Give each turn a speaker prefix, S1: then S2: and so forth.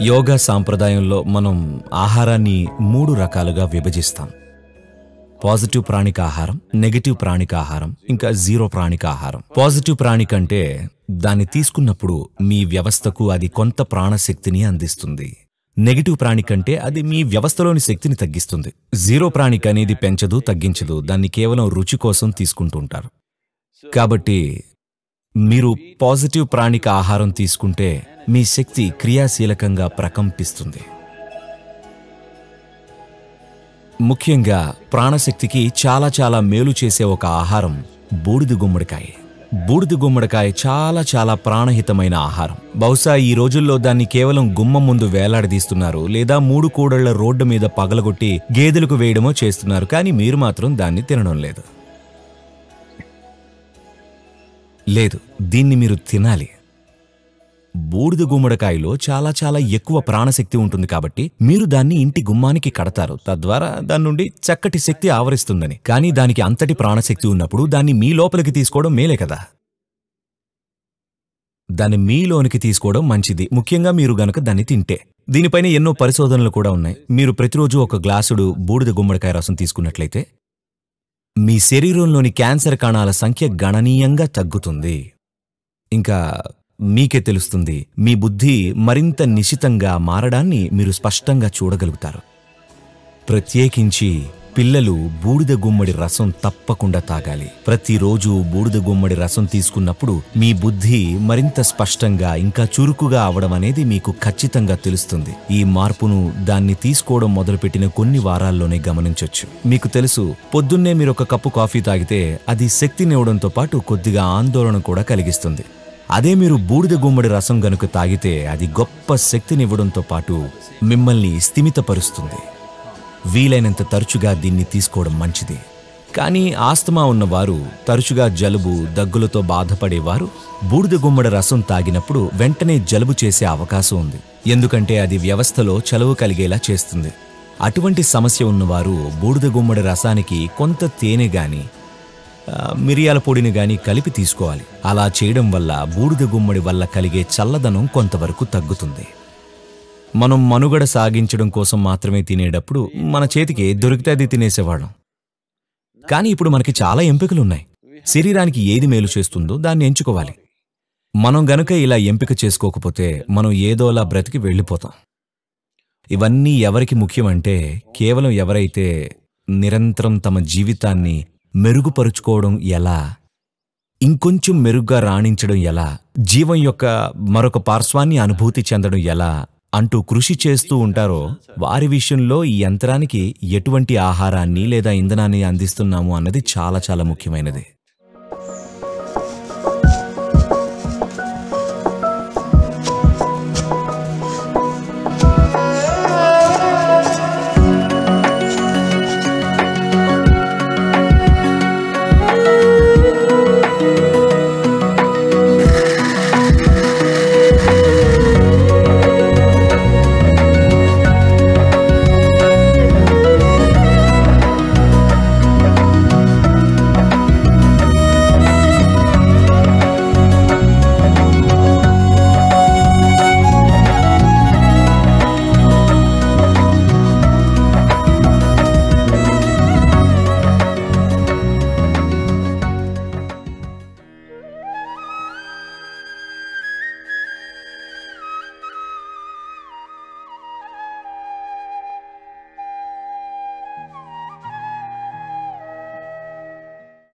S1: యోగా సాంప్రదాయంలో మనం ఆహారాన్ని మూడు రకాలుగా విభజిస్తాం పాజిటివ్ ప్రాణిక ఆహారం నెగటివ్ ప్రాణిక ఆహారం ఇంకా జీరో ప్రాణిక ఆహారం పాజిటివ్ ప్రాణిక అంటే దాన్ని తీసుకున్నప్పుడు మీ వ్యవస్థకు అది కొంత ప్రాణశక్తిని అందిస్తుంది నెగటివ్ ప్రాణిక అంటే అది మీ వ్యవస్థలోని శక్తిని తగ్గిస్తుంది జీరో ప్రాణిక అనేది పెంచదు తగ్గించదు దాన్ని కేవలం రుచి కోసం తీసుకుంటూ ఉంటారు కాబట్టి మీరు పాజిటివ్ ప్రాణిక ఆహారం తీసుకుంటే మీ శక్తి క్రియాశీలకంగా ప్రకంపిస్తుంది ముఖ్యంగా ప్రాణశక్తికి చాలా చాలా మేలు చేసే ఒక ఆహారం బూడిద గుమ్మడికాయ బూడిద గుమ్మడికాయ చాలా చాలా ప్రాణహితమైన ఆహారం బహుశా ఈ రోజుల్లో దాన్ని కేవలం గుమ్మం ముందు వేలాడదీస్తున్నారు లేదా మూడు కూడళ్ల రోడ్డు మీద పగలగొట్టి గేదెలకు వేయడమో చేస్తున్నారు కానీ మీరు మాత్రం దాన్ని తినడం లేదు లేదు దీన్ని మీరు తినాలి బూడిద గుమ్మడికాయలో చాలా చాలా ఎక్కువ ప్రాణశక్తి ఉంటుంది కాబట్టి మీరు దాన్ని ఇంటి గుమ్మానికి కడతారు తద్వారా దాని నుండి చక్కటి శక్తి ఆవరిస్తుందని కానీ దానికి అంతటి ప్రాణశక్తి ఉన్నప్పుడు దాన్ని మీ లోపలికి తీసుకోవడం మేలే కదా దాన్ని మీలోనికి తీసుకోవడం మంచిది ముఖ్యంగా మీరు గనక దాన్ని తింటే దీనిపైన ఎన్నో పరిశోధనలు కూడా ఉన్నాయి మీరు ప్రతిరోజు ఒక గ్లాసుడు బూడిద గుమ్మడికాయ రసం తీసుకున్నట్లయితే మీ శరీరంలోని క్యాన్సర్ కణాల సంఖ్య గణనీయంగా తగ్గుతుంది ఇంకా మీకే తెలుస్తుంది మీ బుద్ధి మరింత నిశితంగా మారడాన్ని మీరు స్పష్టంగా చూడగలుగుతారు ప్రత్యేకించి పిల్లలు బూడిద గుమ్మడి రసం తప్పకుండా తాగాలి ప్రతిరోజు బూడిద గుమ్మడి రసం తీసుకున్నప్పుడు మీ బుద్ధి మరింత స్పష్టంగా ఇంకా చురుకుగా అవడం అనేది మీకు ఖచ్చితంగా తెలుస్తుంది ఈ మార్పును దాన్ని తీసుకోవడం మొదలుపెట్టిన కొన్ని వారాల్లోనే గమనించొచ్చు మీకు తెలుసు పొద్దున్నే మీరు ఒక కప్పు కాఫీ తాగితే అది శక్తినివ్వడంతో పాటు కొద్దిగా ఆందోళన కూడా కలిగిస్తుంది అదే మీరు బూడిద గుమ్మడి రసం గనుక తాగితే అది గొప్ప శక్తినివ్వడంతో పాటు మిమ్మల్ని స్థిమితపరుస్తుంది వీలైనంత తరచుగా దీన్ని తీసుకోవడం మంచిది కానీ ఆస్తమా ఉన్నవారు తరచుగా జలుబు దగ్గులతో బాధపడేవారు బూడిద గుమ్మడి రసం తాగినప్పుడు వెంటనే జలుబు చేసే అవకాశం ఉంది ఎందుకంటే అది వ్యవస్థలో చలువ కలిగేలా చేస్తుంది అటువంటి సమస్య ఉన్నవారు బూడిద గుమ్మడి రసానికి కొంత తేనె గాని ఆ, మిరియాల పొడిని గాని కలిపి తీసుకోవాలి అలా చేయడం వల్ల బూడిద గుమ్మడి వల్ల కలిగే చల్లదనం కొంతవరకు తగ్గుతుంది మనం మనుగడ సాగించడం కోసం మాత్రమే తినేటప్పుడు మన చేతికి ఏది దొరికితే అది తినేసేవాళ్ళం కానీ ఇప్పుడు మనకి చాలా ఎంపికలున్నాయి శరీరానికి ఏది మేలు చేస్తుందో దాన్ని ఎంచుకోవాలి మనం గనుక ఇలా ఎంపిక చేసుకోకపోతే మనం ఏదోలా బ్రతికి వెళ్ళిపోతాం ఇవన్నీ ఎవరికి ముఖ్యమంటే కేవలం ఎవరైతే నిరంతరం తమ జీవితాన్ని మెరుగుపరుచుకోవడం ఎలా ఇంకొంచెం మెరుగ్గా రాణించడం ఎలా జీవం యొక్క మరొక పార్శ్వాన్ని అనుభూతి చెందడం ఎలా అంటూ కృషి చేస్తూ ఉంటారో వారి విషయంలో ఈ యంత్రానికి ఎటువంటి ఆహారాన్ని లేదా ఇంధనాన్ని అందిస్తున్నాము అన్నది చాలా చాలా ముఖ్యమైనది